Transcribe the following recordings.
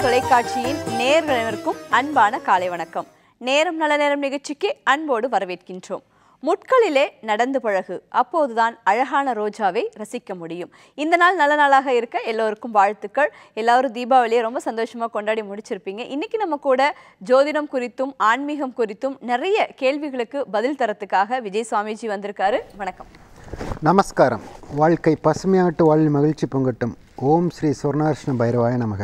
தொலைக்காட்சியின் நேர்களுக்கும் அன்பான காலை வணக்கம் நேரம் நல்ல நேரம் நிகழ்ச்சிக்கு அன்போடு வரவேற்கின்றோம் முட்களிலே நடந்து பழகு அப்போதுதான் அழகான ரோஜாவை ரசிக்க முடியும் இந்த நாள் நல்ல நாளாக இருக்க எல்லோருக்கும் வாழ்த்துக்கள் எல்லாரும் தீபாவளியை ரொம்ப சந்தோஷமா கொண்டாடி முடிச்சிருப்பீங்க இன்னைக்கு நம்ம கூட ஜோதிடம் குறித்தும் ஆன்மீகம் குறித்தும் நிறைய கேள்விகளுக்கு பதில் தரத்துக்காக விஜய் சுவாமிஜி வந்திருக்காரு வணக்கம் நமஸ்காரம் வாழ்க்கை பசுமையாட்டு வாழ் மகிழ்ச்சி பொங்கட்டும் ஓம் ஸ்ரீ சொர்ணார்ஷ்ண பைரவாய நமக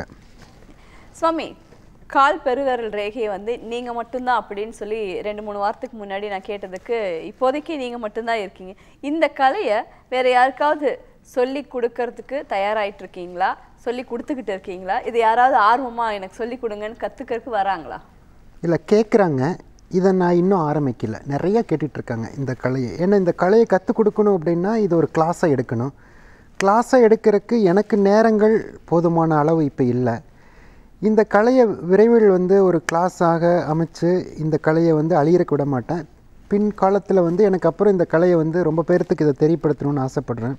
சுவாமி கால் பெருவிரல் ரேகையை வந்து நீங்க மட்டும்தான் அப்படின்னு சொல்லி ரெண்டு மூணு வாரத்துக்கு முன்னாடி நான் கேட்டதுக்கு இப்போதைக்கு நீங்க மட்டும்தான் இருக்கீங்க இந்த கலையை வேற யாருக்காவது சொல்லி கொடுக்கறதுக்கு தயாராயிட்டு இருக்கீங்களா சொல்லி கொடுத்துக்கிட்டு இருக்கீங்களா இது யாராவது ஆர்வமா எனக்கு சொல்லி கொடுங்கன்னு கத்துக்கிறதுக்கு வராங்களா இல்லை கேட்குறாங்க இதை நான் இன்னும் ஆரம்பிக்கல நிறைய கேட்டுட்ருக்காங்க இந்த கலையை ஏன்னா இந்த கலையை கற்றுக் கொடுக்கணும் அப்படின்னா இது ஒரு கிளாஸை எடுக்கணும் கிளாஸை எடுக்கிறதுக்கு எனக்கு நேரங்கள் போதுமான அளவு இப்போ இல்லை இந்த கலையை விரைவில் வந்து ஒரு கிளாஸாக அமைச்சு இந்த கலையை வந்து அழியறக்கு விட மாட்டேன் பின் காலத்தில் வந்து எனக்கு அப்புறம் இந்த கலையை வந்து ரொம்ப பேர்த்துக்கு இதை தெரியப்படுத்தணும்னு ஆசைப்பட்றேன்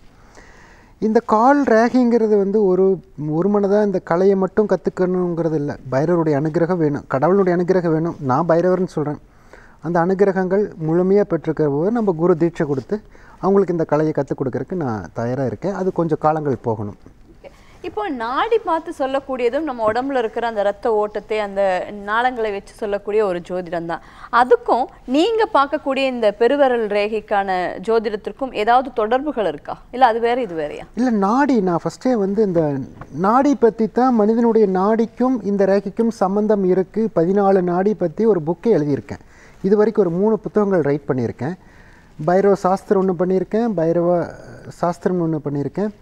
இந்த கால் ரேகைங்கிறது வந்து ஒரு ஒரு மனதாக இந்த கலையை மட்டும் கற்றுக்கணுங்கிறது இல்லை பைரவருடைய அனுகிரகம் வேணும் கடவுளுடைய அனுகிரகம் வேணும் நான் பைரவர்னு சொல்கிறேன் அந்த அனுகிரகங்கள் முழுமையாக பெற்றிருக்கிற போது நம்ம குரு தீட்சை கொடுத்து அவங்களுக்கு இந்த கலையை கற்றுக் கொடுக்கறதுக்கு நான் தயாராக இருக்கேன் அது கொஞ்சம் காலங்கள் போகணும் இப்போ நாடி பார்த்து சொல்லக்கூடியதும் நம்ம உடம்புல இருக்கிற அந்த ரத்த ஓட்டத்தை அந்த நாளங்களை வச்சு சொல்லக்கூடிய ஒரு ஜோதிடம் தான் அதுக்கும் நீங்க பார்க்கக்கூடிய இந்த பெருவிரல் ரேகைக்கான ஜோதிடத்திற்கும் ஏதாவது தொடர்புகள் இருக்கா இல்ல அது வேற இது வேறயா இல்லை நாடி நான் ஃபஸ்ட்டே வந்து இந்த நாடி பற்றி தான் மனிதனுடைய நாடிக்கும் இந்த ரேகைக்கும் சம்பந்தம் இருக்குது பதினாலு நாடி பற்றி ஒரு புக்கை எழுதியிருக்கேன் இது வரைக்கும் ஒரு மூணு புத்தகங்கள் ரைட் பண்ணியிருக்கேன் பைரவ சாஸ்திரம் ஒன்று பண்ணியிருக்கேன் பைரவ சாஸ்திரம் ஒன்று பண்ணியிருக்கேன்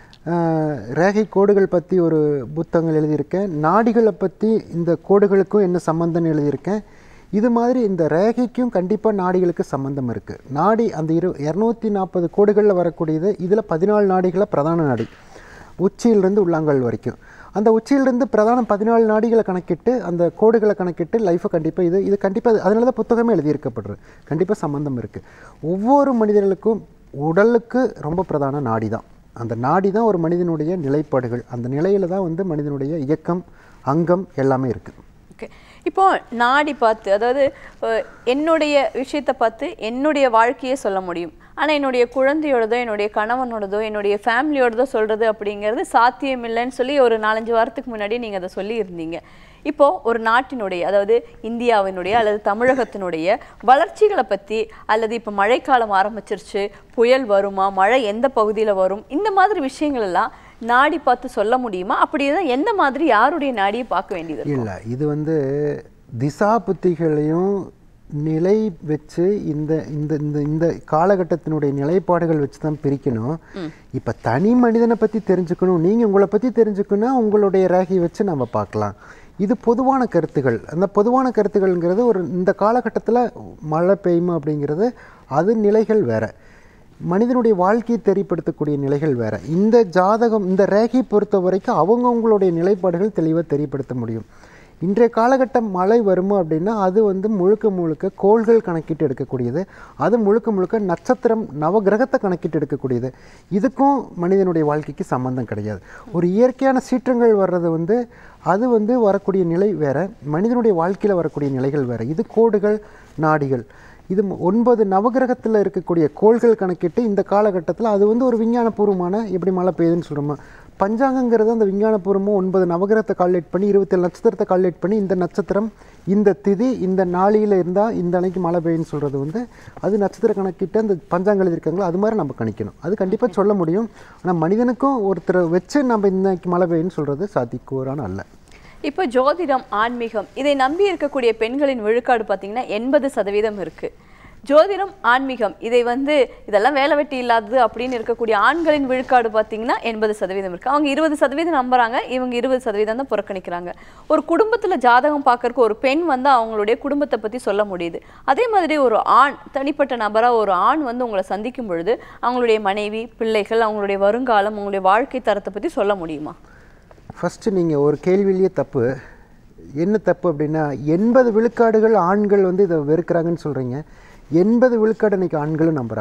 ஆஹ், ரேகை கோடுகள் பற்றி ஒரு புத்தகங்கள் எழுதியிருக்கேன் நாடிகளை பற்றி இந்த கோடுகளுக்கும் என்ன சம்மந்தம்னு எழுதியிருக்கேன் இது மாதிரி இந்த ரேகைக்கும் கண்டிப்பாக நாடிகளுக்கு சம்மந்தம் இருக்குது நாடி அந்த இரு இரநூத்தி நாற்பது கோடுகளில் வரக்கூடியது இதில் பதினாலு நாடிகளை பிரதான நாடி உச்சியிலிருந்து உள்ளாங்கல் வரைக்கும் அந்த உச்சியிலிருந்து பிரதான பதினாலு நாடிகளை கணக்கிட்டு அந்த கோடுகளை கணக்கிட்டு லைஃப்பை கண்டிப்பாக இது இது கண்டிப்பாக அதனால தான் புத்தகமே எழுதியிருக்கப்படுறது கண்டிப்பாக சம்மந்தம் இருக்குது ஒவ்வொரு மனிதர்களுக்கும் உடலுக்கு ரொம்ப பிரதான நாடி தான் அந்த நாடி தான் ஒரு மனிதனுடைய நிலைப்பாடுகள் அந்த நிலையில தான் வந்து மனிதனுடைய இயக்கம் அங்கம் எல்லாமே இருக்குது ஓகே இப்போ நாடி பார்த்து அதாவது அஹ், என்னுடைய விஷயத்தை பார்த்து என்னுடைய வாழ்க்கையே சொல்ல முடியும் ஆனா என்னுடைய குழந்தையோடதோ என்னுடைய கணவனோடதோ என்னுடைய ஃபேமிலியோடதோ சொல்றது அப்படிங்கிறது சாத்தியம் இல்லைன்னு சொல்லி ஒரு நாலஞ்சு வாரத்துக்கு முன்னாடி நீங்க அதை சொல்லி இருந்தீங்க இப்போ ஒரு நாட்டினுடைய அதாவது இந்தியாவினுடைய அல்லது தமிழகத்தினுடைய வளர்ச்சிகளை பத்தி அல்லது இப்போ மழைக்காலம் ஆரம்பிச்சிருச்சு புயல் வருமா மழை எந்த பகுதியில வரும் இந்த மாதிரி விஷயங்கள் எல்லாம் நாடி பார்த்து சொல்ல முடியுமா அப்படிதான் எந்த மாதிரி யாருடைய நாடியை பார்க்க வேண்டியது இருக்கும்? இல்லை இது வந்து திசா புத்திகளையும் நிலை வச்சு இந்த இந்த இந்த இந்த காலகட்டத்தினுடைய நிலைப்பாடுகள் வச்சு தான் பிரிக்கணும் இப்போ தனி மனிதனை பற்றி தெரிஞ்சுக்கணும் நீங்கள் உங்களை பற்றி தெரிஞ்சுக்கணும் உங்களுடைய ரேகை வச்சு நம்ம பார்க்கலாம் இது பொதுவான கருத்துகள் அந்த பொதுவான கருத்துகள்ங்கிறது ஒரு இந்த காலகட்டத்தில் மழை பெய்யுமா அப்படிங்கிறது அது நிலைகள் வேற மனிதனுடைய வாழ்க்கையை தெரியப்படுத்தக்கூடிய நிலைகள் வேற இந்த ஜாதகம் இந்த ரேகை பொறுத்த வரைக்கும் அவங்கவுங்களுடைய நிலைப்பாடுகள் தெளிவாக தெரியப்படுத்த முடியும் இன்றைய காலகட்டம் மழை வருமா அப்படின்னா அது வந்து முழுக்க முழுக்க கோள்கள் கணக்கிட்டு எடுக்கக்கூடியது அது முழுக்க முழுக்க நட்சத்திரம் நவகிரகத்தை கணக்கிட்டு எடுக்கக்கூடியது இதுக்கும் மனிதனுடைய வாழ்க்கைக்கு சம்பந்தம் கிடையாது ஒரு இயற்கையான சீற்றங்கள் வர்றது வந்து அது வந்து வரக்கூடிய நிலை வேற மனிதனுடைய வாழ்க்கையில் வரக்கூடிய நிலைகள் வேற இது கோடுகள் நாடிகள் இது ம- ஒன்பது நவகிரகத்தில் இருக்கக்கூடிய கோள்கள் கணக்கிட்டு இந்த காலகட்டத்தில் அது வந்து ஒரு விஞ்ஞானபூர்வமான எப்படி மழை பெய்யுதுன்னு சொல்கிறோமா பஞ்சாங்கங்கிறது அந்த விஞ்ஞானபூர்வமாக ஒன்பது நவகிரகத்தை கால்குலேட் பண்ணி இருபத்தேழு நட்சத்திரத்தை கால்குலேட் பண்ணி இந்த நட்சத்திரம் இந்த திதி இந்த நாளியில் இருந்தால் இந்த அன்னைக்கு மழை பெய்யுன்னு சொல்கிறது வந்து அது நட்சத்திர கணக்கிட்டு அந்த பஞ்சாங்கம் எழுதியிருக்காங்களோ அது மாதிரி நம்ம கணிக்கணும் அது கண்டிப்பாக சொல்ல முடியும் ஆனால் மனிதனுக்கும் ஒருத்தரை வச்சு நம்ம இன்னைக்கு மழை பெய்யுன்னு சொல்கிறது சாத்திக்கூறான அல்ல இப்போ ஜோதிடம் ஆன்மீகம் இதை நம்பி இருக்கக்கூடிய பெண்களின் விழுக்காடு பார்த்தீங்கன்னா எண்பது சதவீதம் இருக்கு ஜோதிடம் ஆன்மீகம் இதை வந்து இதெல்லாம் வேலை வெட்டி இல்லாதது அப்படின்னு இருக்கக்கூடிய ஆண்களின் விழுக்காடு பார்த்தீங்கன்னா எண்பது சதவீதம் இருக்கு அவங்க இருபது சதவீதம் நம்புறாங்க இவங்க இருபது சதவீதம் தான் புறக்கணிக்கிறாங்க ஒரு குடும்பத்துல ஜாதகம் பார்க்கறதுக்கு ஒரு பெண் வந்து அவங்களுடைய குடும்பத்தை பத்தி சொல்ல முடியுது அதே மாதிரி ஒரு ஆண் தனிப்பட்ட நபரா ஒரு ஆண் வந்து உங்களை சந்திக்கும் பொழுது அவங்களுடைய மனைவி பிள்ளைகள் அவங்களுடைய வருங்காலம் அவங்களுடைய வாழ்க்கை தரத்தை பத்தி சொல்ல முடியுமா ஃபஸ்ட்டு நீங்கள் ஒரு கேள்வியிலேயே தப்பு என்ன தப்பு அப்படின்னா எண்பது விழுக்காடுகள் ஆண்கள் வந்து இதை வெறுக்கிறாங்கன்னு சொல்கிறீங்க எண்பது விழுக்காடு இன்னைக்கு ஆண்களும் நம்புகிறாங்க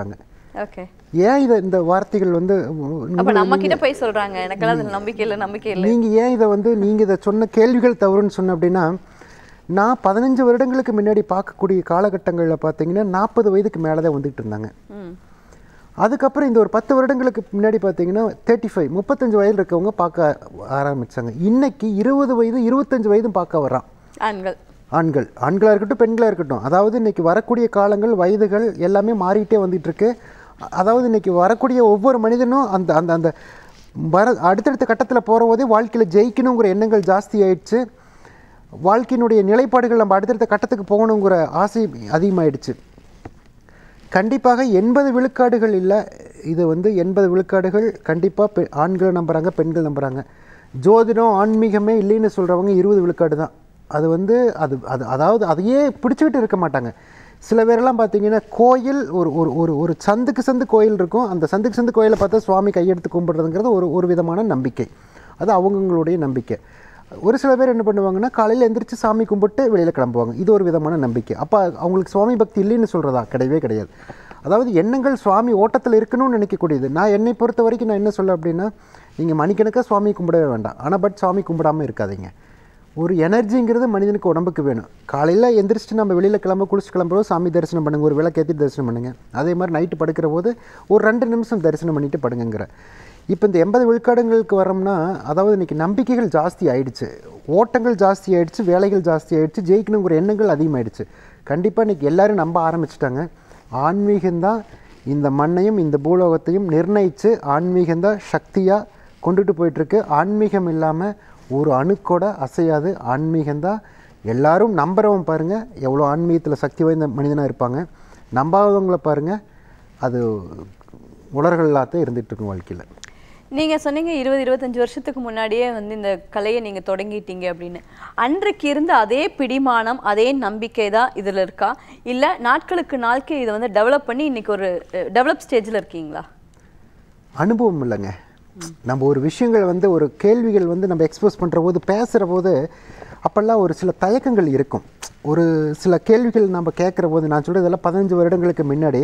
ஓகே ஏன் இதை இந்த வார்த்தைகள் வந்து அப்ப நம்ம கிட்ட போய் சொல்றாங்க எனக்கெல்லாம் அதுல நம்பிக்கை இல்லை நம்பிக்கை இல்லை நீங்கள் ஏன் இதை வந்து நீங்கள் இதை சொன்ன கேள்விகள் தவறுன்னு சொன்ன அப்படின்னா நான் பதினஞ்சு வருடங்களுக்கு முன்னாடி பார்க்கக்கூடிய காலகட்டங்களில் பார்த்தீங்கன்னா நாற்பது வயதுக்கு மேலே தான் வந்துட்டு இருந்தாங்க ம் அதுக்கப்புறம் இந்த ஒரு பத்து வருடங்களுக்கு முன்னாடி பார்த்தீங்கன்னா தேர்ட்டி ஃபைவ் முப்பத்தஞ்சு வயது இருக்கவங்க பார்க்க ஆரம்பிச்சாங்க இன்னைக்கு இருபது வயது இருபத்தஞ்சு வயதும் பார்க்க வர்றான் ஆண்கள் ஆண்கள் ஆண்களாக இருக்கட்டும் பெண்களாக இருக்கட்டும் அதாவது இன்னைக்கு வரக்கூடிய காலங்கள் வயதுகள் எல்லாமே மாறிட்டே வந்துட்டு இருக்கு அ- அதாவது இன்னைக்கு வரக்கூடிய ஒவ்வொரு மனிதனும் அந்த அந்த அந்த வர அடுத்தடுத்த கட்டத்தில் போகிற போதே வாழ்க்கையில் ஜெயிக்கணுங்கிற எண்ணங்கள் ஜாஸ்தி ஆயிடுச்சு வாழ்க்கையினுடைய நிலைப்பாடுகள் நம்ம அடுத்தடுத்த கட்டத்துக்கு போகணுங்கிற ஆசை அதிகமாயிடுச்சு கண்டிப்பாக எண்பது விழுக்காடுகள் இல்லை இது வந்து எண்பது விழுக்காடுகள் கண்டிப்பாக பெ ஆண்கள் நம்புகிறாங்க பெண்கள் நம்புகிறாங்க ஜோதிடம் ஆன்மீகமே இல்லைன்னு சொல்கிறவங்க இருபது விழுக்காடு தான் அது வந்து அது அது அதாவது அதையே பிடிச்சிக்கிட்டு இருக்க மாட்டாங்க சில பேரெல்லாம் பார்த்தீங்கன்னா கோயில் ஒரு ஒரு ஒரு ஒரு சந்துக்கு சந்து கோயில் இருக்கும் அந்த சந்துக்கு சந்து கோயிலை பார்த்தா சுவாமி கையெடுத்து கும்பிட்றதுங்கிறது ஒரு ஒரு விதமான நம்பிக்கை அது அவங்கவுங்களுடைய நம்பிக்கை ஒரு சில பேர் என்ன பண்ணுவாங்கன்னா காலையில் எந்திரிச்சு சாமி கும்பிட்டு வெளியில் கிளம்புவாங்க இது ஒரு விதமான நம்பிக்கை அப்போ அவங்களுக்கு சுவாமி பக்தி இல்லைன்னு சொல்கிறதா கிடையவே கிடையாது அதாவது எண்ணங்கள் சுவாமி ஓட்டத்தில் இருக்கணும்னு நினைக்கக்கூடியது நான் என்னை பொறுத்த வரைக்கும் நான் என்ன சொல்ல அப்படின்னா நீங்கள் மணிக்கணக்காக சுவாமி கும்பிடவே வேண்டாம் ஆனால் பட் சாமி கும்பிடாமல் இருக்காதீங்க ஒரு எனர்ஜிங்கிறது மனிதனுக்கு உடம்புக்கு வேணும் காலையில் எந்திரிச்சிட்டு நம்ம வெளியில் கிளம்ப குளிச்சு கிளம்புறோம் சாமி தரிசனம் பண்ணுங்க ஒரு விளக்கேற்றி தரிசனம் பண்ணுங்க அதே மாதிரி நைட்டு படுக்கிற போது ஒரு ரெண்டு நிமிஷம் தரிசனம் பண்ணிட்டு படுங்கங்கிற இப்போ இந்த எண்பது விழுக்காடுங்களுக்கு வரோம்னா அதாவது இன்னைக்கு நம்பிக்கைகள் ஜாஸ்தி ஆயிடுச்சு ஓட்டங்கள் ஜாஸ்தி ஆயிடுச்சு வேலைகள் ஜாஸ்தி ஆயிடுச்சு ஜெயிக்கணுங்கிற எண்ணங்கள் அதிகமாயிடுச்சு கண்டிப்பாக இன்னைக்கு எல்லாரும் நம்ப ஆரம்பிச்சிட்டாங்க ஆன்மீகம்தான் இந்த மண்ணையும் இந்த பூலோகத்தையும் நிர்ணயித்து ஆன்மீகம்தான் சக்தியாக கொண்டுட்டு போயிட்டுருக்கு ஆன்மீகம் இல்லாமல் ஒரு அணுக்கோட அசையாது ஆன்மீகம்தான் எல்லாரும் நம்புறவன் பாருங்க எவ்வளோ ஆன்மீகத்தில் சக்தி வாய்ந்த மனிதனாக இருப்பாங்க நம்பாதவங்கள பாருங்க அது உலர்களாக இருந்துட்டு இருக்கும் வாழ்க்கையில் நீங்க சொன்னீங்க இருபது இருபத்தஞ்சு வருஷத்துக்கு முன்னாடியே வந்து இந்த கலையை நீங்க தொடங்கிட்டீங்க அப்படின்னு அன்றைக்கு இருந்த அதே பிடிமானம் அதே நம்பிக்கை தான் இதுல இருக்கா இல்ல நாட்களுக்கு நாளுக்கு இதை வந்து டெவலப் பண்ணி இன்னைக்கு ஒரு டெவலப் ஸ்டேஜ்ல இருக்கீங்களா அனுபவம் இல்லைங்க நம்ம ஒரு விஷயங்கள் வந்து ஒரு கேள்விகள் வந்து நம்ம எக்ஸ்போஸ் பண்ணுற போது பேசுகிற போது அப்போல்லாம் ஒரு சில தயக்கங்கள் இருக்கும் ஒரு சில கேள்விகள் நம்ம கேட்குற போது நான் சொல்கிறதெல்லாம் பதினஞ்சு வருடங்களுக்கு முன்னாடி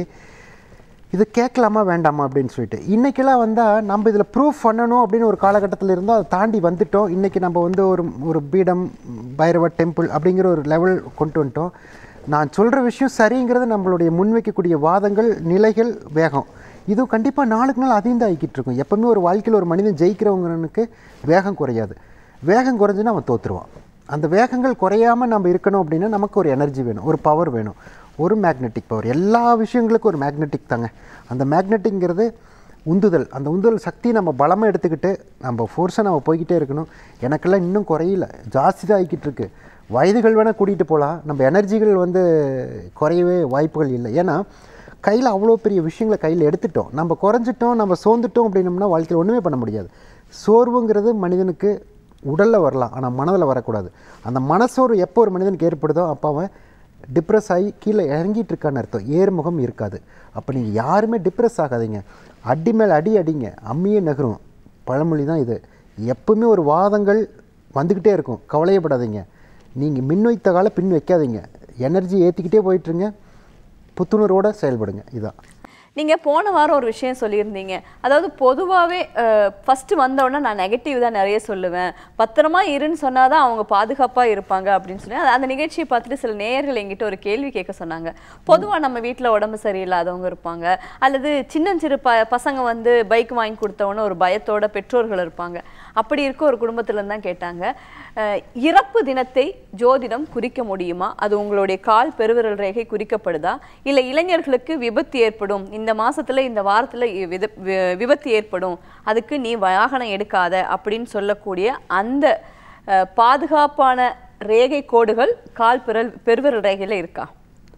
இது கேட்கலாமா வேண்டாமா அப்படின்னு சொல்லிட்டு இன்றைக்கெல்லாம் வந்தால் நம்ம இதில் ப்ரூஃப் பண்ணணும் அப்படின்னு ஒரு காலகட்டத்தில் இருந்தால் அதை தாண்டி வந்துட்டோம் இன்றைக்கி நம்ம வந்து ஒரு ஒரு பீடம் பைரவ டெம்பிள் அப்படிங்கிற ஒரு லெவல் கொண்டு வந்துட்டோம் நான் சொல்கிற விஷயம் சரிங்கிறது நம்மளுடைய முன்வைக்கக்கூடிய வாதங்கள் நிலைகள் வேகம் இது கண்டிப்பாக நாளுக்கு நாள் அதிகம் தான் ஆகிக்கிட்டு இருக்கும் எப்பவுமே ஒரு வாழ்க்கையில் ஒரு மனிதன் ஜெயிக்கிறவங்களுக்கு வேகம் குறையாது வேகம் குறைஞ்சுன்னா அவன் தோற்றுருவான் அந்த வேகங்கள் குறையாமல் நம்ம இருக்கணும் அப்படின்னா நமக்கு ஒரு எனர்ஜி வேணும் ஒரு பவர் வேணும் ஒரு மேக்னெட்டிக் பவர் எல்லா விஷயங்களுக்கும் ஒரு மேக்னெட்டிக் தாங்க அந்த மேக்னெட்டிக்ங்கிறது உந்துதல் அந்த உந்துதல் சக்தி நம்ம பலமாக எடுத்துக்கிட்டு நம்ம ஃபோர்ஸாக நம்ம போய்கிட்டே இருக்கணும் எனக்கெல்லாம் இன்னும் குறையல ஜாஸ்தி தான் ஆகிக்கிட்டு இருக்கு வயதுகள் வேணால் கூட்டிகிட்டு போகலாம் நம்ம எனர்ஜிகள் வந்து குறையவே வாய்ப்புகள் இல்லை ஏன்னா கையில் அவ்வளோ பெரிய விஷயங்களை கையில் எடுத்துட்டோம் நம்ம குறைஞ்சிட்டோம் நம்ம சோர்ந்துட்டோம் அப்படின்னம்னா வாழ்க்கையில் ஒன்றுமே பண்ண முடியாது சோர்வுங்கிறது மனிதனுக்கு உடலில் வரலாம் ஆனால் மனதில் வரக்கூடாது அந்த மனசோர்வு எப்போ ஒரு மனிதனுக்கு ஏற்படுதோ அப்போ அவன் டிப்ரெஸ் ஆகி கீழே இறங்கிட்டு இருக்கான்னு அர்த்தம் ஏர்முகம் இருக்காது அப்போ நீங்கள் யாருமே டிப்ரெஸ் ஆகாதீங்க அடி மேல் அடி அடிங்க அம்மியே நகரும் பழமொழி தான் இது எப்பவுமே ஒரு வாதங்கள் வந்துக்கிட்டே இருக்கும் கவலையப்படாதீங்க நீங்கள் மின் வைத்த கால பின் வைக்காதீங்க எனர்ஜி ஏற்றிக்கிட்டே போயிட்டுருங்க புத்துணர்வோட செயல்படுங்க இதான் நீங்க போன வாரம் ஒரு விஷயம் சொல்லியிருந்தீங்க அதாவது பொதுவாகவே ஃபர்ஸ்ட் வந்தோடனே நான் நெகட்டிவ் தான் நிறைய சொல்லுவேன் பத்திரமா இருன்னு சொன்னாதான் அவங்க பாதுகாப்பா இருப்பாங்க அப்படின்னு சொல்லி அந்த- அந்த நிகழ்ச்சியை பார்த்துட்டு சில நேயர்கள் எங்கிட்ட ஒரு கேள்வி கேட்க சொன்னாங்க பொதுவா நம்ம வீட்ல உடம்பு சரியில்லாதவங்க இருப்பாங்க அல்லது சின்னஞ்சிறு ப பசங்க வந்து பைக் வாங்கி கொடுத்தவொன்னே ஒரு பயத்தோட பெற்றோர்கள் இருப்பாங்க அப்படி இருக்க ஒரு குடும்பத்துல இருந்து தான் கேட்டாங்க அஹ், இறப்பு தினத்தை ஜோதிடம் குறிக்க முடியுமா அது உங்களுடைய கால் பெருவிரல் ரேகை குறிக்கப்படுதா இல்ல இளைஞர்களுக்கு விபத்து ஏற்படும் இந்த மாசத்துல இந்த வாரத்துல இ- வித- வி- விபத்து ஏற்படும் அதுக்கு நீ வாகனம் எடுக்காத அப்படின்னு சொல்லக்கூடிய அந்த அஹ், பாதுகாப்பான ரேகை கோடுகள் கால் பெருல் பெருவிரல் ரேகையில இருக்கா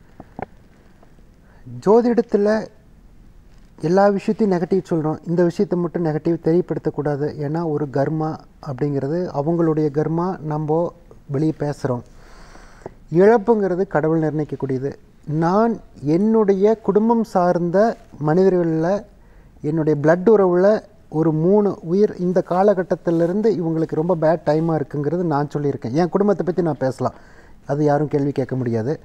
ஜோதிடத்தில் எல்லா விஷயத்தையும் நெகட்டிவ் சொல்கிறோம் இந்த விஷயத்தை மட்டும் நெகட்டிவ் தெரியப்படுத்தக்கூடாது ஏன்னா ஒரு கர்மா அப்படிங்கிறது அவங்களுடைய கர்மா நம்ம வெளியே பேசுகிறோம் இழப்புங்கிறது கடவுள் நிர்ணயிக்கக்கூடியது நான் என்னுடைய குடும்பம் சார்ந்த மனிதர்களில் என்னுடைய பிளட் உறவில் ஒரு மூணு உயிர் இந்த காலகட்டத்திலிருந்து இவங்களுக்கு ரொம்ப பேட் டைமாக இருக்குங்கிறது நான் சொல்லியிருக்கேன் என் குடும்பத்தை பற்றி நான் பேசலாம் அது யாரும் கேள்வி கேட்க முடியாது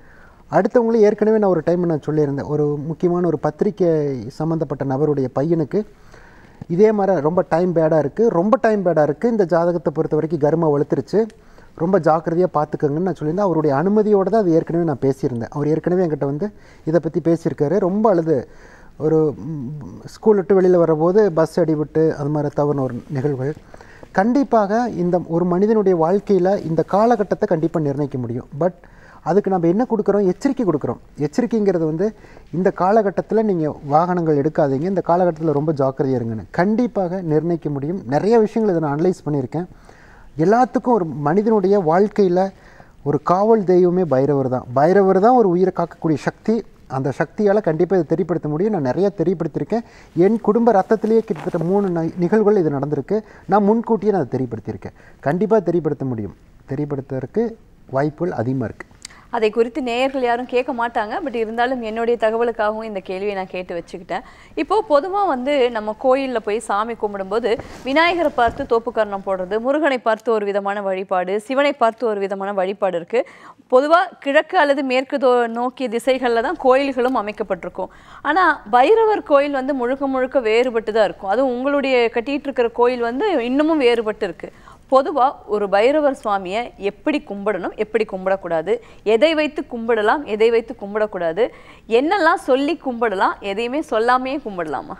அடுத்தவங்களும் ஏற்கனவே நான் ஒரு டைம் நான் சொல்லியிருந்தேன் ஒரு முக்கியமான ஒரு பத்திரிக்கை சம்மந்தப்பட்ட நபருடைய பையனுக்கு இதே மாதிரி ரொம்ப டைம் பேடாக இருக்குது ரொம்ப டைம் பேடாக இருக்குது இந்த ஜாதகத்தை பொறுத்த வரைக்கும் கர்மா வலுத்துருச்சு ரொம்ப ஜாக்கிரதையாக பார்த்துக்கங்கன்னு நான் சொல்லியிருந்தேன் அவருடைய அனுமதியோடு தான் அது ஏற்கனவே நான் பேசியிருந்தேன் அவர் ஏற்கனவே என்கிட்ட வந்து இதை பற்றி பேசியிருக்காரு ரொம்ப அழுது ஒரு ஸ்கூல் விட்டு வெளியில் வரும்போது பஸ் அடிவிட்டு அது மாதிரி தவறுன ஒரு நிகழ்வுகள் கண்டிப்பாக இந்த ஒரு மனிதனுடைய வாழ்க்கையில் இந்த காலகட்டத்தை கண்டிப்பாக நிர்ணயிக்க முடியும் பட் அதுக்கு நம்ம என்ன கொடுக்குறோம் எச்சரிக்கை கொடுக்குறோம் எச்சரிக்கைங்கிறது வந்து இந்த காலகட்டத்தில் நீங்கள் வாகனங்கள் எடுக்காதீங்க இந்த காலகட்டத்தில் ரொம்ப ஜாக்கிரதையாக இருங்கன்னு கண்டிப்பாக நிர்ணயிக்க முடியும் நிறைய விஷயங்கள் இதை நான் அனலைஸ் பண்ணியிருக்கேன் எல்லாத்துக்கும் ஒரு மனிதனுடைய வாழ்க்கையில் ஒரு காவல் தெய்வமே பைரவர் தான் பைரவர் தான் ஒரு உயிரை காக்கக்கூடிய சக்தி அந்த சக்தியால் கண்டிப்பாக இதை தெரியப்படுத்த முடியும் நான் நிறைய தெரியப்படுத்தியிருக்கேன் என் குடும்ப ரத்தத்திலேயே கிட்டத்தட்ட மூணு நி- நிகழ்வுகள் இது நடந்திருக்கு நான் முன்கூட்டியே நான் அதை தெரியப்படுத்தியிருக்கேன் கண்டிப்பாக தெரியப்படுத்த முடியும் தெரியப்படுத்துறதுக்கு வாய்ப்புகள் அதிகமாக இருக்குது அதை குறித்து நேயர்கள் யாரும் கேட்க மாட்டாங்க பட் இருந்தாலும் என்னுடைய தகவலுக்காகவும் இந்த கேள்வியை நான் கேட்டு வச்சுக்கிட்டேன் இப்போ பொதுவாக வந்து நம்ம கோயிலில் போய் சாமி கும்பிடும்போது விநாயகரை பார்த்து தோப்புக்கரணம் போடுறது முருகனை பார்த்து ஒரு விதமான வழிபாடு சிவனை பார்த்து ஒரு விதமான வழிபாடு இருக்கு பொதுவாக கிழக்கு அல்லது மேற்கு தோ நோக்கிய திசைகளில் தான் கோயில்களும் அமைக்கப்பட்டிருக்கும் ஆனால் பைரவர் கோயில் வந்து முழுக்க முழுக்க வேறுபட்டு தான் இருக்கும் அதுவும் உங்களுடைய கட்டிட்டு இருக்கிற கோயில் வந்து இன்னமும் வேறுபட்டு இருக்கு பொதுவா ஒரு பைரவர் சுவாமியை எப்படி கும்பிடணும் எப்படி கும்பிடக்கூடாது எதை வைத்து கும்பிடலாம் எதை வைத்து கும்பிடக்கூடாது என்னெல்லாம் சொல்லி கும்பிடலாம் எதையுமே சொல்லாமையே கும்பிடலாமா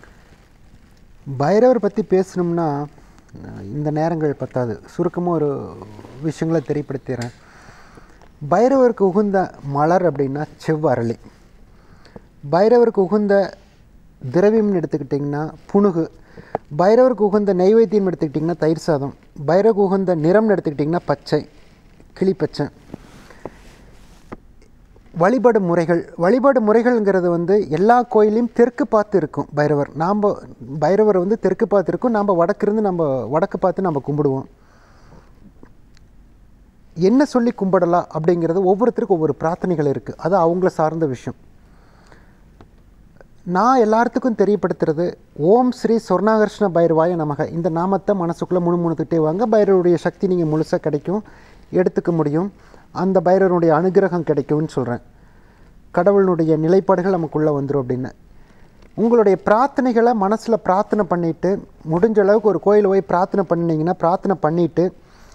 பைரவர் பற்றி பேசணும்னா அஹ், இந்த நேரங்கள் பத்தாது சுருக்கமாக ஒரு விஷயங்களை தெரியப்படுத்திடுறேன் பைரவருக்கு உகுந்த மலர் அப்படின்னா செவ்வரளி பைரவருக்கு உகுந்த திரவியம்னு எடுத்துக்கிட்டிங்கன்னா புணுகு பைரவருக்கு உகுந்த நெய்வேத்தியம் எடுத்துக்கிட்டிங்கன்னா தயிர் சாதம் பைரவருக்கு உகுந்த நிறம்னு எடுத்துக்கிட்டிங்கன்னா பச்சை கிளிப்பச்சை வழிபாடு முறைகள் வழிபாடு முறைகள்ங்கிறது வந்து எல்லா கோயிலையும் தெற்கு பார்த்து இருக்கும் பைரவர் நாம் பைரவர் வந்து தெற்கு பார்த்து இருக்கும் நாம் வடக்கிருந்து நம்ம வடக்கு பார்த்து நம்ம கும்பிடுவோம் என்ன சொல்லி கும்பிடலாம் அப்படிங்கிறது ஒவ்வொருத்தருக்கும் ஒவ்வொரு பிரார்த்தனைகள் இருக்குது அது அவங்கள சார்ந்த விஷயம் நான் எல்லாத்துக்கும் தெரியப்படுத்துறது ஓம் ஸ்ரீ சொர்ணாகர்ஷ்ண பைரவாய நமக இந்த நாமத்தை மனசுக்குள்ளே முணுமுணுத்துட்டே வாங்க பைரவருடைய சக்தி நீங்கள் முழுசாக கிடைக்கும் எடுத்துக்க முடியும் அந்த பைரவருடைய அனுகிரகம் கிடைக்கும்னு சொல்கிறேன் கடவுளுடைய நிலைப்பாடுகள் நமக்குள்ளே வந்துடும் அப்படின்னு உங்களுடைய பிரார்த்தனைகளை மனசில் பிரார்த்தனை பண்ணிவிட்டு முடிஞ்ச அளவுக்கு ஒரு கோயில் போய் பிரார்த்தனை பண்ணினீங்கன்னா பிரார்த்தனை பண்ணிவிட்டு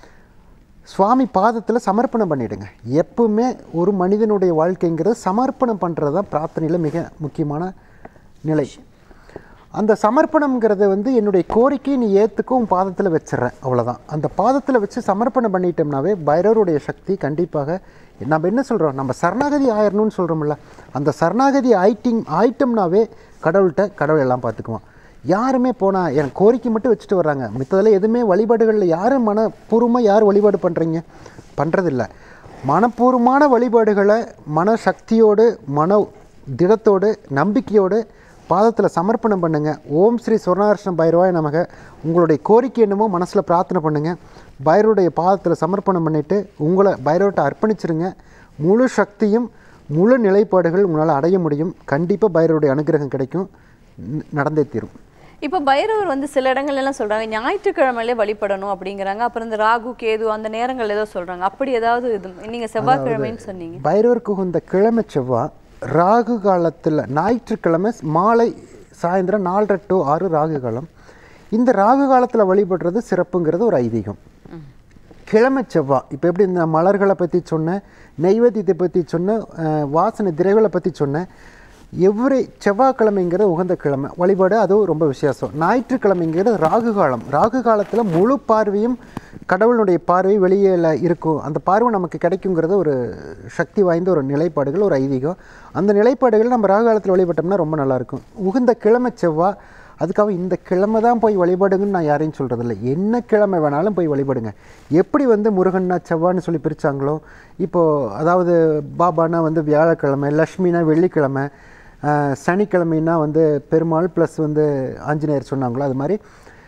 சுவாமி பாதத்தில் சமர்ப்பணம் பண்ணிடுங்க எப்பவுமே ஒரு மனிதனுடைய வாழ்க்கைங்கிறது சமர்ப்பணம் பண்ணுறது தான் பிரார்த்தனையில் மிக முக்கியமான நிலை அந்த சமர்ப்பணம்ங்கிறது வந்து என்னுடைய கோரிக்கையை நீ ஏற்றுக்கும் உன் பாதத்தில் வச்சிடுறேன் அவ்வளோதான் அந்த பாதத்தில் வச்சு சமர்ப்பணம் பண்ணிட்டோம்னாவே பைரவருடைய சக்தி கண்டிப்பாக நம்ம என்ன சொல்கிறோம் நம்ம சரணாகதி ஆயிரணும்னு சொல்கிறோம்ல அந்த சரணாகதி ஆயிட்டிங் ஆயிட்டோம்னாவே கடவுள்கிட்ட கடவுள் எல்லாம் பார்த்துக்குவான் யாருமே போனால் என் கோரிக்கை மட்டும் வச்சுட்டு வர்றாங்க மித்ததில் எதுவுமே வழிபாடுகளில் யாரும் மனப்பூர்வமாக யார் வழிபாடு பண்ணுறீங்க பண்ணுறதில்ல மனப்பூர்வமான வழிபாடுகளை மனசக்தியோடு மன திடத்தோடு நம்பிக்கையோடு பாதத்தில் சமர்ப்பணம் பண்ணுங்க ஓம் ஸ்ரீ சொர்ணார்ஷ்ணம் பைரவாய் நமக உங்களுடைய கோரிக்கை என்னமோ மனசில் பிரார்த்தனை பண்ணுங்க பைரவருடைய பாதத்தில் சமர்ப்பணம் பண்ணிவிட்டு உங்களை பைரவர்கிட்ட அர்ப்பணிச்சிருங்க முழு சக்தியும் முழு நிலைப்பாடுகள் உங்களால் அடைய முடியும் கண்டிப்பாக பைரவருடைய அனுகிரகம் கிடைக்கும் ந- நடந்தே தீரும் இப்போ பைரவர் வந்து சில இடங்கள்ல எல்லாம் சொல்றாங்க ஞாயிற்றுக்கிழமையிலே வழிபடணும் அப்படிங்கிறாங்க அப்புறம் இந்த ராகு கேது அந்த நேரங்கள் ஏதோ சொல்றாங்க அப்படி ஏதாவது இது நீங்க செவ்வாய்க்கிழமைன்னு சொன்னீங்க பைரவருக்கு உகந்த கிழமை செவ்வாய் ராகு காலத்தில் ஞாயிற்றுக்கிழமை மாலை சாயந்தரம் நாலரை டு ஆறு ராகு காலம் இந்த ராகு காலத்தில் வழிபடுறது சிறப்புங்கிறது ஒரு ஐதீகம் கிழமை செவ்வாய் இப்போ எப்படி இந்த மலர்களை பற்றி சொன்னேன் நெய்வேத்தியத்தை பற்றி சொன்னேன் அஹ், வாசனை திரைகளை பற்றி சொன்னேன் எவ்ரி செவ்வாய்க்கிழமைங்கிறது உகந்த கிழமை வழிபாடு அதுவும் ரொம்ப விசேஷம் ஞாயிற்றுக்கிழமைங்கிறது ராகு காலம் ராகு காலத்தில் முழு பார்வையும் கடவுளுடைய பார்வை வெளியில் இருக்கும் அந்த பார்வை நமக்கு கிடைக்குங்கிறது ஒரு சக்தி வாய்ந்த ஒரு நிலைப்பாடுகள் ஒரு ஐதீகம் அந்த நிலைப்பாடுகள் நம்ம ராகு காலத்தில் வழிபட்டோம்னா ரொம்ப நல்லாயிருக்கும் உகந்த கிழமை செவ்வாய் அதுக்காக இந்த கிழமை தான் போய் வழிபடுங்கன்னு நான் யாரையும் சொல்கிறதில்ல என்ன கிழமை வேணாலும் போய் வழிபடுங்க எப்படி வந்து முருகன்னா செவ்வான்னு சொல்லி பிரித்தாங்களோ இப்போது அதாவது பாபானா வந்து வியாழக்கிழமை லக்ஷ்மினா வெள்ளிக்கிழமை ஆஹ், சனிக்கிழமைனா வந்து பெருமாள் ப்ளஸ் வந்து ஆஞ்சநேயர் சொன்னாங்களோ அது மாதிரி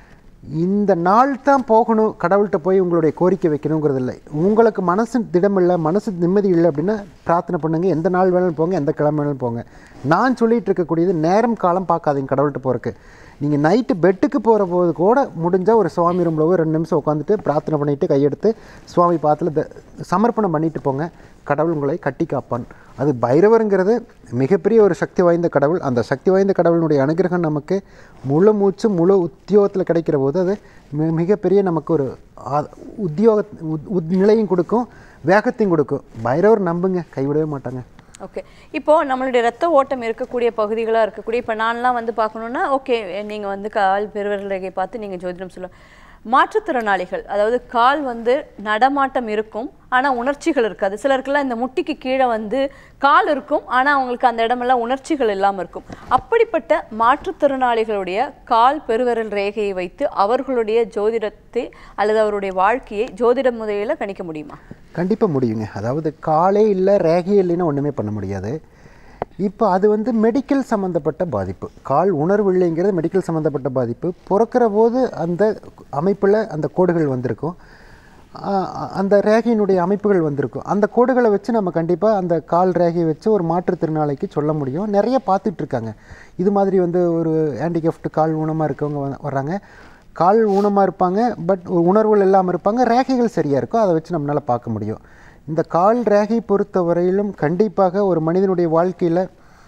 இந்த நாள் தான் போகணும் கடவுள்கிட்ட போய் உங்களுடைய கோரிக்கை வைக்கணுங்கிறது இல்லை உங்களுக்கு மனசு திடமில்லை மனசு நிம்மதி இல்லை அப்படின்னா பிரார்த்தனை பண்ணுங்க எந்த நாள் வேணாலும் போங்க எந்த கிழமை வேணாலும் போங்க நான் சொல்லிட்டு இருக்கக்கூடியது நேரம் காலம் பார்க்காதீங்க கடவுள்கிட்ட போகிறக்கு நீங்கள் நைட்டு பெட்டுக்கு போகிற போது கூட முடிஞ்சால் ஒரு சுவாமி ரூமில் ஒரு ரெண்டு நிமிஷம் உட்காந்துட்டு பிரார்த்தனை பண்ணிவிட்டு கையெடுத்து சுவாமி பாத்தில் த சமர்ப்பணம் பண்ணிட்டு போங்க கடவுள் உங்களை கட்டி காப்பான் அது பைரவருங்கிறது மிகப்பெரிய ஒரு சக்தி வாய்ந்த கடவுள் அந்த சக்தி வாய்ந்த கடவுளினுடைய அனுகிரகம் நமக்கு முழு மூச்சு முழு உத்தியோகத்தில் கிடைக்கிற போது அது மி- மிகப்பெரிய நமக்கு ஒரு ஆ- உத்தியோக உத்- உத் நிலையும் கொடுக்கும் வேகத்தையும் கொடுக்கும் பைரவர் நம்புங்க கைவிடவே மாட்டாங்க ஓகே இப்போ நம்மளுடைய ரத்த ஓட்டம் இருக்கக்கூடிய பகுதிகளாக இருக்கக்கூடிய இப்போ நான்லாம் வந்து பார்க்கணுன்னா ஓகே நீங்கள் வந்து கால் பெருவிரல் ரேகை பார்த்து நீங்கள் ஜோதிடம் சொல்ல மாற்றுத்திறனாளிகள் அதாவது கால் வந்து நடமாட்டம் இருக்கும் ஆனால் உணர்ச்சிகள் இருக்காது சிலருக்கெல்லாம் இந்த முட்டிக்கு கீழே வந்து கால் இருக்கும் ஆனால் அவங்களுக்கு அந்த இடமெல்லாம் உணர்ச்சிகள் இல்லாமல் இருக்கும் அப்படிப்பட்ட மாற்றுத்திறனாளிகளுடைய கால் பெருவிரல் ரேகையை வைத்து அவர்களுடைய ஜோதிடத்தை அல்லது அவருடைய வாழ்க்கையை ஜோதிட முறையில் கணிக்க முடியுமா கண்டிப்பாக முடியுங்க அதாவது காலே இல்லை ரேகை இல்லைன்னா ஒன்றுமே பண்ண முடியாது இப்போ அது வந்து மெடிக்கல் சம்மந்தப்பட்ட பாதிப்பு கால் உணர்வு இல்லைங்கிறது மெடிக்கல் சம்மந்தப்பட்ட பாதிப்பு பிறக்கிற போது அந்த அமைப்பில் அந்த கோடுகள் வந்திருக்கும் ஆ, அந்த ரேகையினுடைய அமைப்புகள் வந்திருக்கும் அந்த கோடுகளை வச்சு நம்ம கண்டிப்பாக அந்த கால் ரேகையை வச்சு ஒரு மாற்றுத்திறனாளிக்கு சொல்ல முடியும் நிறைய பார்த்துட்டு இருக்காங்க இது மாதிரி வந்து ஒரு ஹேண்டிகேஃப்ட் கால் ஊனமாக இருக்கவங்க வ- வர்றாங்க கால் ஊனமாக இருப்பாங்க பட் உணர்வுகள் இல்லாமல் இருப்பாங்க ரேகைகள் சரியாக இருக்கும் அதை வச்சு நம்மளால் பார்க்க முடியும் இந்த கால் ரேகை பொறுத்த வரையிலும் கண்டிப்பாக ஒரு மனிதனுடைய வாழ்க்கையில்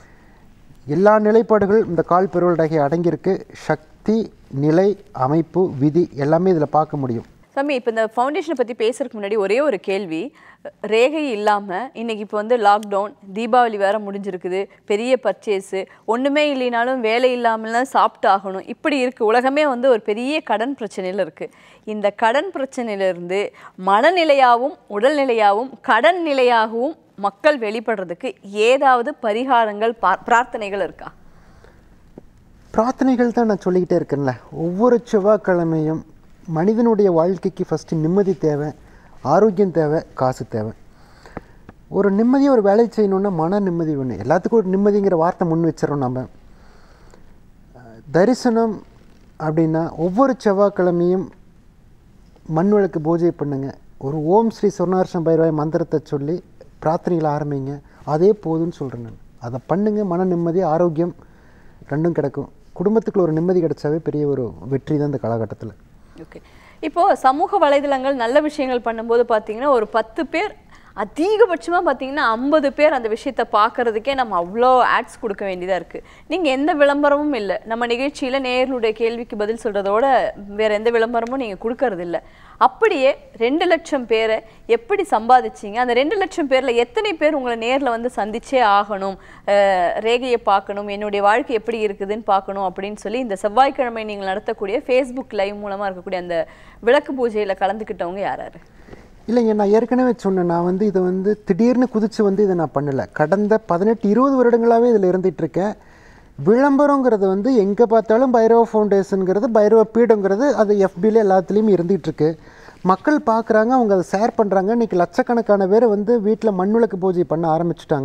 எல்லா நிலைப்பாடுகள் இந்த கால் பெருவல் ரேகை அடங்கியிருக்கு சக்தி நிலை அமைப்பு விதி எல்லாமே இதில் பார்க்க முடியும் சாமி இப்போ இந்த ஃபவுண்டேஷனை பற்றி பேசுறதுக்கு முன்னாடி ஒரே ஒரு கேள்வி ரேகை இல்லாமல் இன்னைக்கு இப்போ வந்து லாக்டவுன் தீபாவளி வேற முடிஞ்சிருக்குது பெரிய பர்ச்சேஸு ஒன்றுமே இல்லைனாலும் வேலை இல்லாமலாம் சாப்பிட்டு ஆகணும் இப்படி இருக்குது உலகமே வந்து ஒரு பெரிய கடன் பிரச்சனையில் இருக்குது இந்த கடன் பிரச்சனையிலிருந்து மனநிலையாகவும் உடல்நிலையாகவும் கடன் நிலையாகவும் மக்கள் வெளிப்படுறதுக்கு ஏதாவது பரிகாரங்கள் பா- பிரார்த்தனைகள் இருக்கா பிரார்த்தனைகள் தான் நான் சொல்லிக்கிட்டே இருக்கேன்ல ஒவ்வொரு செவ்வாய்க்கிழமையும் மனிதனுடைய வாழ்க்கைக்கு ஃபஸ்ட்டு நிம்மதி தேவை ஆரோக்கியம் தேவை காசு தேவை ஒரு நிம்மதியாக ஒரு வேலை செய்யணுன்னா மன நிம்மதி வேணும் எல்லாத்துக்கும் ஒரு நிம்மதிங்கிற வார்த்தை முன் வச்சிடறோம் நம்ம அஹ், தரிசனம் அப்படின்னா ஒவ்வொரு செவ்வாய்க்கிழமையும் மண் விளக்கு பூஜை பண்ணுங்க ஒரு ஓம் ஸ்ரீ சொர்ணார்ஷம் பைரவாய் மந்திரத்தை சொல்லி பிரார்த்தனைகளை ஆரம்பிங்க அதே போதும்னு சொல்கிறேன் நான் அதை பண்ணுங்க மன நிம்மதி ஆரோக்கியம் ரெண்டும் கிடைக்கும் குடும்பத்துக்குள்ள ஒரு நிம்மதி கிடைச்சாவே பெரிய ஒரு வெற்றி தான் இந்த காலகட்டத்தில் ஓகே இப்போ சமூக வலைதளங்கள் நல்ல விஷயங்கள் பண்ணும்போது பார்த்தீங்கன்னா ஒரு பத்து பேர் அதிகபட்சமாக பார்த்தீங்கன்னா ஐம்பது பேர் அந்த விஷயத்தை பார்க்கறதுக்கே நம்ம அவ்வளோ ஆட்ஸ் கொடுக்க வேண்டியதாக இருக்குது நீங்கள் எந்த விளம்பரமும் இல்லை நம்ம நிகழ்ச்சியில் நேயர்களுடைய கேள்விக்கு பதில் சொல்கிறதோட வேற எந்த விளம்பரமும் நீங்கள் கொடுக்கறது இல்ல அப்படியே ரெண்டு லட்சம் பேரை எப்படி சம்பாதிச்சீங்க அந்த ரெண்டு லட்சம் பேரில் எத்தனை பேர் உங்களை நேரில் வந்து சந்திச்சே ஆகணும் அஹ், ரேகையை பார்க்கணும் என்னுடைய வாழ்க்கை எப்படி இருக்குதுன்னு பார்க்கணும் அப்படின்னு சொல்லி இந்த செவ்வாய்க்கிழமை நீங்கள் நடத்தக்கூடிய ஃபேஸ்புக் லைவ் மூலமாக இருக்கக்கூடிய அந்த விளக்கு பூஜையில் கலந்துக்கிட்டவங்க யார் யார் இல்லைங்க நான் ஏற்கனவே சொன்னேன் நான் வந்து இதை வந்து திடீர்னு குதிச்சு வந்து இதை நான் பண்ணலை கடந்த பதினெட்டு இருபது வருடங்களாகவே இதில் இருந்துட்டு இருக்கேன் விளம்பரங்கிறது வந்து எங்கே பார்த்தாலும் பைரவ ஃபவுண்டேஷனுங்கிறது பைரவ பீடங்கிறது அது எஃபியில் எல்லாத்துலேயும் இருந்துகிட்டு இருக்கு மக்கள் பார்க்குறாங்க அவங்க அதை ஷேர் பண்ணுறாங்க இன்றைக்கி லட்சக்கணக்கான பேர் வந்து வீட்டில் மண் விளக்கு பூஜை பண்ண ஆரம்பிச்சிட்டாங்க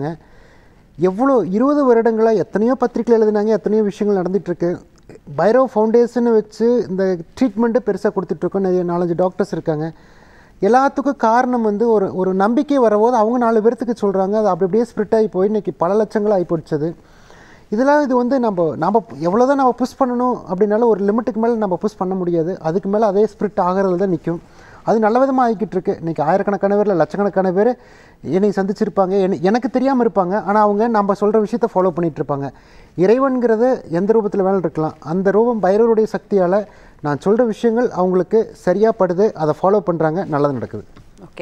எவ்வளோ இருபது வருடங்களாக எத்தனையோ பத்திரிக்கைகள் எழுதுனாங்க எத்தனையோ விஷயங்கள் நடந்துகிட்ருக்கு பைரவ் ஃபவுண்டேஷனை வச்சு இந்த ட்ரீட்மெண்ட்டு பெருசாக கொடுத்துட்ருக்கோம் நிறைய நாலஞ்சு டாக்டர்ஸ் இருக்காங்க எல்லாத்துக்கும் காரணம் வந்து ஒரு ஒரு நம்பிக்கை வரபோது அவங்க நாலு பேர்த்துக்கு சொல்கிறாங்க அது அப்படி அப்படியே ஸ்ப்ரிட் ஆகி போய் இன்னைக்கு பல லட்சங்கள் ஆகி போயிடுச்சது இதெல்லாம் இது வந்து நம்ம நம்ம எவ்வளோ தான் நம்ம புஷ் பண்ணணும் அப்படின்னாலும் ஒரு லிமிட்டுக்கு மேலே நம்ம புஷ் பண்ண முடியாது அதுக்கு மேலே அதே ஸ்ப்ரிட் ஆகிறதுல தான் நிற்கும் அது நல்ல விதமாக ஆகிக்கிட்டு இருக்கு இன்றைக்கி ஆயிரக்கணக்கான பேர் இல்லை லட்சக்கணக்கான பேர் என்னை சந்திச்சிருப்பாங்க என்னை- எனக்கு தெரியாமல் இருப்பாங்க ஆனால் அவங்க நம்ம சொல்கிற விஷயத்தை ஃபாலோ பண்ணிட்டு இருப்பாங்க இறைவன்கிறது எந்த ரூபத்தில் வேணாலும் இருக்கலாம் அந்த ரூபம் பைரவருடைய சக்தியால் நான் சொல்கிற விஷயங்கள் அவங்களுக்கு சரியாக படுது அதை ஃபாலோ பண்ணுறாங்க நல்லது நடக்குது ஓகே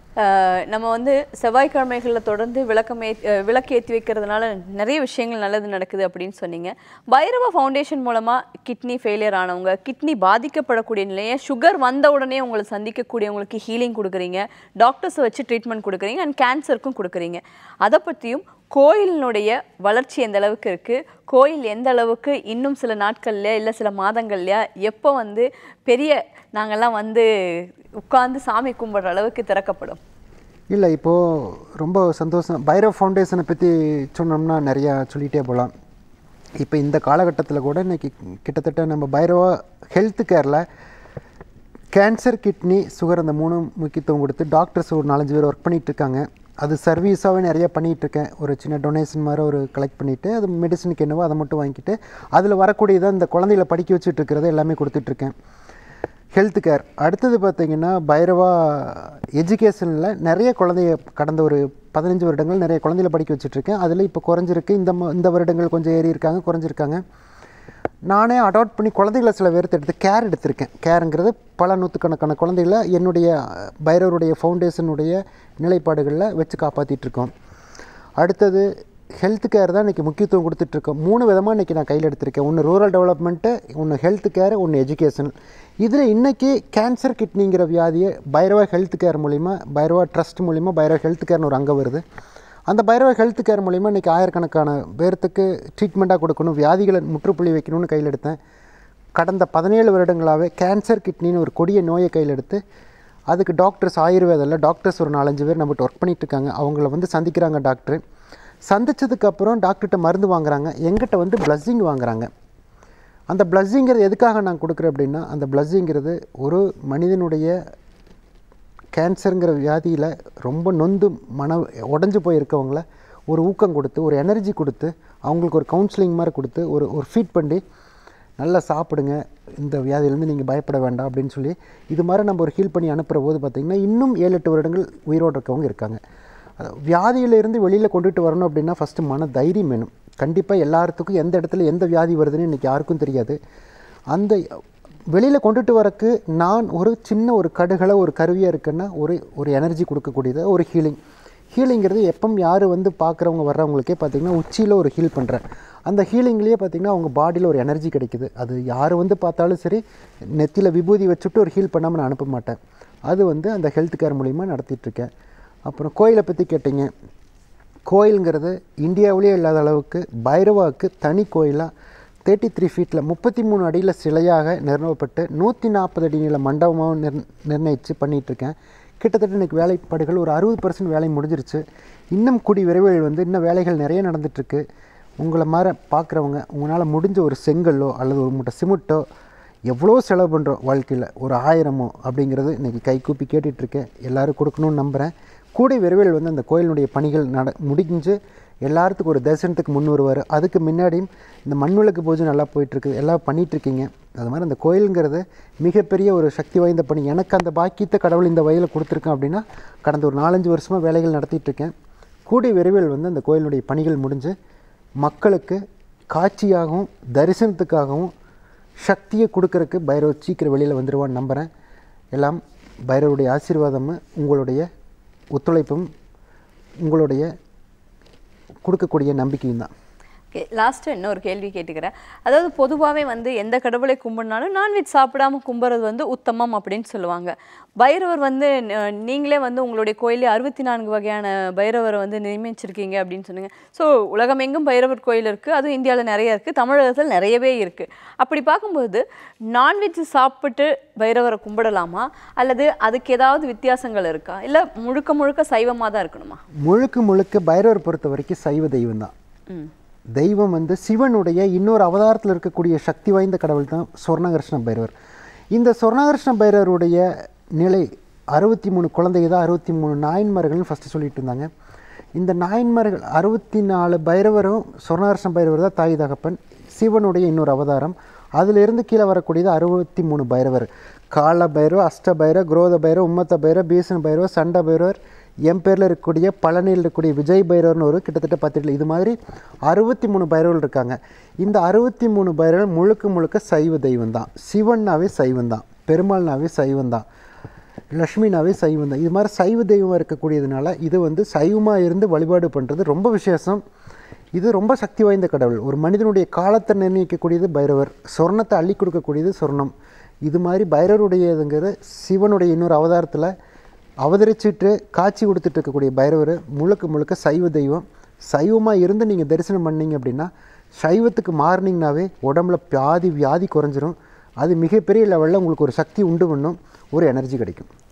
அஹ் நம்ம வந்து செவ்வாய்க்கிழமைகளில் தொடர்ந்து விளக்கம் ஏத் அஹ் விளக்கு ஏற்றி வைக்கிறதுனால நிறைய விஷயங்கள் நல்லது நடக்குது அப்படின்னு சொன்னீங்க பைரவ ஃபவுண்டேஷன் மூலமாக கிட்னி ஃபெயிலியர் ஆனவங்க கிட்னி பாதிக்கப்படக்கூடிய நிலையை சுகர் வந்த உடனே உங்களை சந்திக்கக்கூடியவங்களுக்கு ஹீலிங் கொடுக்குறீங்க டாக்டர்ஸை வச்சு ட்ரீட்மெண்ட் கொடுக்குறீங்க அண்ட் கேன்சருக்கும் கொடுக்குறீங்க அதை பற்றியும் கோயிலினுடைய வளர்ச்சி எந்த அளவுக்கு இருக்குது கோயில் எந்த அளவுக்கு இன்னும் சில நாட்கள்லையா இல்லை சில மாதங்கள்லையா எப்போ வந்து பெரிய நாங்கள்லாம் வந்து உட்கார்ந்து சாமி கும்பிடுற அளவுக்கு திறக்கப்படும் இல்லை இப்போது ரொம்ப சந்தோஷம் பைரவ் ஃபவுண்டேஷனை பற்றி சொன்னோம்னா நிறையா சொல்லிகிட்டே போகலாம் இப்போ இந்த காலகட்டத்தில் கூட இன்னைக்கு கிட்டத்தட்ட நம்ம பைரவா ஹெல்த் கேரில் கேன்சர் கிட்னி சுகர் அந்த மூணும் முக்கியத்துவம் கொடுத்து டாக்டர்ஸ் ஒரு நாலஞ்சு பேர் ஒர்க் பண்ணிட்டு இருக்காங்க அது சர்வீஸாகவே நிறைய பண்ணிகிட்டு இருக்கேன் ஒரு சின்ன டொனேஷன் மாதிரி ஒரு கலெக்ட் பண்ணிவிட்டு அது மெடிசனுக்கு என்னவோ அதை மட்டும் வாங்கிட்டு அதில் வரக்கூடியதை இந்த குழந்தைகளை படிக்க வச்சுட்டு இருக்கிறத எல்லாமே கொடுத்துட்ருக்கேன் ஹெல்த் கேர் அடுத்தது பார்த்தீங்கன்னா பைரவா எஜுகேஷனில் நிறைய குழந்தைய கடந்த ஒரு பதினஞ்சு வருடங்கள் நிறைய குழந்தைகளை படிக்க வச்சுட்ருக்கேன் அதில் இப்போ குறைஞ்சிருக்கு இந்த ம- இந்த வருடங்கள் கொஞ்சம் ஏறி இருக்காங்க குறைஞ்சிருக்காங்க நானே அடாப்ட் பண்ணி குழந்தைகளை சில பேர்த்து எடுத்து கேர் எடுத்திருக்கேன் கேருங்கிறது பல நூற்றுக்கணக்கான குழந்தைகளை என்னுடைய அஹ், பைரவருடைய ஃபவுண்டேஷனுடைய நிலைப்பாடுகளில் வச்சு காப்பாற்றிட்டு இருக்கோம் அடுத்தது ஹெல்த் கேர் தான் இன்றைக்கி முக்கியத்துவம் கொடுத்துட்ருக்கோம் மூணு விதமாக இன்றைக்கி நான் கையில் எடுத்திருக்கேன் ஒன்று ரூரல் டெவலப்மெண்ட்டு ஒன்று ஹெல்த் கேர் ஒன்று எஜுகேஷன் இதில் இன்றைக்கி கேன்சர் கிட்னிங்கிற வியாதியை பைரவா ஹெல்த் கேர் மூலிமா பைரவா ட்ரஸ்ட் மூலிமா பைரவா ஹெல்த் கேர்னு ஒரு அங்கம் வருது அந்த பைரவ ஹெல்த் கேர் மூலிமா இன்றைக்கி ஆயிரக்கணக்கான பேர்த்துக்கு ட்ரீட்மெண்ட்டாக கொடுக்கணும் வியாதிகளை முற்றுப்புள்ளி வைக்கணும்னு கையில் எடுத்தேன் கடந்த பதினேழு வருடங்களாகவே கேன்சர் கிட்னின்னு ஒரு கொடிய நோயை கையில் எடுத்து அதுக்கு டாக்டர்ஸ் ஆயுர்வேதில் டாக்டர்ஸ் ஒரு நாலஞ்சு பேர் நம்மகிட்ட ஒர்க் பண்ணிட்டு இருக்காங்க அவங்கள வந்து சந்திக்கிறாங்க டாக்டர் சந்திச்சதுக்கப்புறம் டாக்டர்கிட்ட மருந்து வாங்குறாங்க எங்கிட்ட வந்து பிளஸ்ஸிங் வாங்குறாங்க அந்த பிளஸ்ஸிங்கிறது எதுக்காக நான் கொடுக்குறேன் அப்படின்னா அந்த பிளஸ்ஸிங்கிறது ஒரு மனிதனுடைய கேன்சருங்கிற வியாதியில் ரொம்ப நொந்து மன உடஞ்சி போயிருக்கவங்கள ஒரு ஊக்கம் கொடுத்து ஒரு எனர்ஜி கொடுத்து அவங்களுக்கு ஒரு கவுன்சிலிங் மாதிரி கொடுத்து ஒரு ஒரு ஃபீட் பண்ணி நல்லா சாப்பிடுங்க இந்த வியாதியிலேருந்து நீங்கள் பயப்பட வேண்டாம் அப்படின்னு சொல்லி இது மாதிரி நம்ம ஒரு ஹீல் பண்ணி அனுப்புகிற போது பார்த்திங்கன்னா இன்னும் ஏழு எட்டு வருடங்கள் உயிரோடு இருக்கவங்க இருக்காங்க அது வியாதியிலிருந்து வெளியில் கொண்டுட்டு வரணும் அப்படின்னா ஃபஸ்ட்டு மன தைரியம் வேணும் கண்டிப்பாக எல்லாத்துக்கும் எந்த இடத்துல எந்த வியாதி வருதுன்னு இன்றைக்கி யாருக்கும் தெரியாது அந்த வெளியில் கொண்டுட்டு வரக்கு நான் ஒரு சின்ன ஒரு கடுகளை ஒரு கருவியாக இருக்குன்னா ஒரு ஒரு எனர்ஜி கொடுக்கக்கூடியது ஒரு ஹீலிங் ஹீலிங்கிறது எப்பவும் யார் வந்து பார்க்குறவங்க வர்றவங்களுக்கே பார்த்திங்கன்னா உச்சியில் ஒரு ஹீல் பண்ணுறேன் அந்த ஹீலிங்லேயே பார்த்திங்கன்னா அவங்க பாடியில் ஒரு எனர்ஜி கிடைக்குது அது யார் வந்து பார்த்தாலும் சரி நெத்தியில் விபூதி வச்சுட்டு ஒரு ஹீல் பண்ணாமல் நான் அனுப்ப மாட்டேன் அது வந்து அந்த ஹெல்த் கேர் மூலிமா நடத்திட்டுருக்கேன் அப்புறம் கோயிலை பற்றி கேட்டிங்க கோயிலுங்கிறது இந்தியாவிலேயே இல்லாத அளவுக்கு பைரவாவுக்கு தனி கோயிலாக தேர்ட்டி த்ரீ ஃபீட்டில் முப்பத்தி மூணு அடியில் சிலையாக நிறுவப்பட்டு நூற்றி நாற்பது அடி நீள மண்டபமாக நிர் நிர்ணயித்து பண்ணிகிட்ருக்கேன் கிட்டத்தட்ட இன்றைக்கி வேலைப்பாடுகள் ஒரு அறுபது பர்சன்ட் வேலை முடிஞ்சிருச்சு இன்னும் கூடி விரைவில் வந்து இன்னும் வேலைகள் நிறைய நடந்துட்டுருக்கு உங்களை மாதிரி பார்க்குறவங்க உங்களால் முடிஞ்ச ஒரு செங்கல்லோ அல்லது ஒரு மூட்டை சிமெண்ட்டோ எவ்வளோ செலவு பண்ணுறோம் வாழ்க்கையில் ஒரு ஆயிரமோ அப்படிங்கிறது இன்றைக்கி கைகூப்பி கேட்டுட்ருக்கேன் எல்லோரும் கொடுக்கணும்னு நம்புகிறேன் கூடி விரைவில் வந்து அந்த கோயிலினுடைய பணிகள் நட முடிஞ்சு எல்லாத்துக்கும் ஒரு தரிசனத்துக்கு முன் வருவார் அதுக்கு முன்னாடியும் இந்த மண்விளக்கு பூஜை நல்லா போயிட்டுருக்கு எல்லாம் பண்ணிகிட்ருக்கீங்க அது மாதிரி அந்த கோயிலுங்கிறது மிகப்பெரிய ஒரு சக்தி வாய்ந்த பணி எனக்கு அந்த பாக்கியத்தை கடவுள் இந்த வயலில் கொடுத்துருக்கேன் அப்படின்னா கடந்த ஒரு நாலஞ்சு வருஷமாக வேலைகள் நடத்திட்டு இருக்கேன் கூடிய விரைவில் வந்து அந்த கோயிலுடைய பணிகள் முடிஞ்சு மக்களுக்கு காட்சியாகவும் தரிசனத்துக்காகவும் சக்தியை கொடுக்கறக்கு பைரவ் சீக்கிரம் வெளியில் வந்துடுவான்னு நம்புகிறேன் எல்லாம் பைரவருடைய ஆசீர்வாதமும் உங்களுடைய ஒத்துழைப்பும் உங்களுடைய கொடுக்கக்கூடிய நம்பிக்கையும் தான் ஓகே லாஸ்ட்டு இன்னொரு கேள்வி கேட்டுக்கிறேன் அதாவது பொதுவாகவே வந்து எந்த கடவுளை கும்பிட்னாலும் நான்வெஜ் சாப்பிடாம கும்பிட்றது வந்து உத்தமம் அப்படின்னு சொல்லுவாங்க பைரவர் வந்து ந- நீங்களே வந்து உங்களுடைய கோயிலே அறுபத்தி நான்கு வகையான பைரவரை வந்து நியமிச்சிருக்கீங்க அப்படின்னு சொன்னீங்க ஸோ உலகம் எங்கும் பைரவர் கோயில் இருக்குது அதுவும் இந்தியாவில் நிறைய இருக்குது தமிழகத்தில் நிறையவே இருக்குது அப்படி பார்க்கும்போது நான்வெஜ் சாப்பிட்டு பைரவரை கும்பிடலாமா அல்லது அதுக்கு ஏதாவது வித்தியாசங்கள் இருக்கா இல்லை முழுக்க முழுக்க சைவமாக தான் இருக்கணுமா முழுக்க முழுக்க பைரவர் பொறுத்த வரைக்கும் சைவ தெய்வம் தான் ம் தெய்வம் வந்து சிவனுடைய இன்னொரு அவதாரத்தில் இருக்கக்கூடிய சக்தி வாய்ந்த கடவுள் தான் சொர்ணகிருஷ்ண பைரவர் இந்த சொர்ணகிருஷ்ண பைரவருடைய நிலை அறுபத்தி மூணு குழந்தைங்க தான் அறுபத்தி மூணு நாயன்மார்கள்னு ஃபஸ்ட்டு சொல்லிட்டு இருந்தாங்க இந்த நாயன்மார்கள் அறுபத்தி நாலு பைரவரும் சொர்ணகிருஷ்ண பைரவர் தான் தாய் தகப்பன் சிவனுடைய இன்னொரு அவதாரம் அதிலிருந்து கீழே வரக்கூடியது அறுபத்தி மூணு பைரவர் கால பைரவர் அஷ்ட பைரவர் குரோத பைரவர் உம்மத்த பைரவர் பீசன பைரவர் சண்ட பைரவர் என் பேரில் இருக்கக்கூடிய பழனியில் இருக்கக்கூடிய விஜய் பைரவர்னு ஒரு கிட்டத்தட்ட பத்து இது மாதிரி அறுபத்தி மூணு பைரவர்கள் இருக்காங்க இந்த அறுபத்தி மூணு பைரவர்கள் முழுக்க முழுக்க சைவ தெய்வம் தான் சிவன்னாவே சைவம் தான் பெருமாள்னாவே சைவம் தான் லக்ஷ்மினாவே சைவம் தான் இது மாதிரி சைவ தெய்வமாக இருக்கக்கூடியதுனால இது வந்து சைவமாக இருந்து வழிபாடு பண்ணுறது ரொம்ப விசேஷம் இது ரொம்ப சக்தி வாய்ந்த கடவுள் ஒரு மனிதனுடைய காலத்தை நிர்ணயிக்கக்கூடியது பைரவர் சொர்ணத்தை அள்ளி கொடுக்கக்கூடியது சொர்ணம் இது மாதிரி பைரவருடையதுங்கிற சிவனுடைய இன்னொரு அவதாரத்தில் அவதரிச்சிட்டு காட்சி கொடுத்துட்டு இருக்கக்கூடிய பைரவர் முழுக்க முழுக்க சைவ தெய்வம் சைவமாக இருந்து நீங்கள் தரிசனம் பண்ணீங்க அப்படின்னா சைவத்துக்கு மாறினீங்கனாவே உடம்புல வியாதி வியாதி குறைஞ்சிரும் அது மிகப்பெரிய லெவலில் உங்களுக்கு ஒரு சக்தி உண்டு பண்ணும் ஒரு எனர்ஜி கிடைக்கும்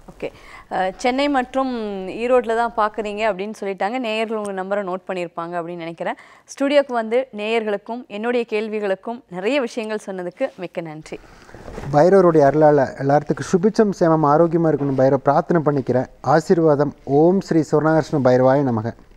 ஓகே சென்னை மற்றும் ஈரோட்டில் தான் பார்க்குறீங்க அப்படின்னு சொல்லிட்டாங்க நேயர்கள் உங்கள் நம்பரை நோட் பண்ணியிருப்பாங்க அப்படின்னு நினைக்கிறேன் ஸ்டுடியோக்கு வந்து நேயர்களுக்கும் என்னுடைய கேள்விகளுக்கும் நிறைய விஷயங்கள் சொன்னதுக்கு மிக்க நன்றி பைரவருடைய அருளால் எல்லாத்துக்கும் சுபிச்சம் சேமம் ஆரோக்கியமாக இருக்கணும் பைரவ பிரார்த்தனை பண்ணிக்கிறேன் ஆசீர்வாதம் ஓம் ஸ்ரீ சுவர்ணகிருஷ்ண பைரவாய நமக